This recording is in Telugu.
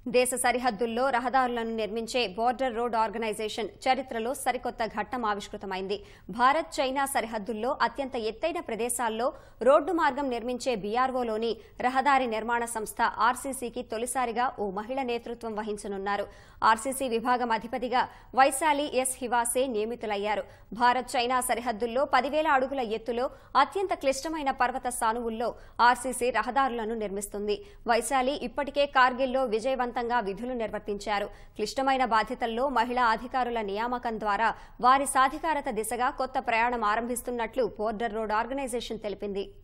దేశ సరిహద్దుల్లో రహదారులను నిర్మించే బోర్డర్ రోడ్ ఆర్గనైజేషన్ చరిత్రలో సరికొత్త ఘట్టం ఆవిష్కృతమైంది భారత్ చైనా సరిహద్దుల్లో అత్యంత ఎత్తైన ప్రదేశాల్లో రోడ్డు మార్గం నిర్మించే బీఆర్ఓలోని రహదారి నిర్మాణ సంస్థ ఆర్సీసీకి తొలిసారిగా ఓ మహిళ నేతృత్వం వహించనున్నారు ఆర్సీసీ విభాగం అధిపతిగా వైశాలి ఎస్ హివాసే నియమితులయ్యారు భారత్ చైనా సరిహద్దుల్లో పదివేల అడుగుల ఎత్తులో అత్యంత క్లిష్టమైన పర్వత సానువుల్లో ఆర్సీసీ రహదారులను నిర్మిస్తుంది వైశాలి ఇప్పటికే కార్గిల్లో విజయవంతంగా విధులు నిర్వర్తించారు క్లిష్టమైన బాధ్యతల్లో మహిళా అధికారుల నియామకం ద్వారా వారి సాధికారత దిశగా కొత్త ప్రయాణం ఆరంభిస్తున్నట్లు బోర్డర్ రోడ్ ఆర్గనైజేషన్ తెలిపింది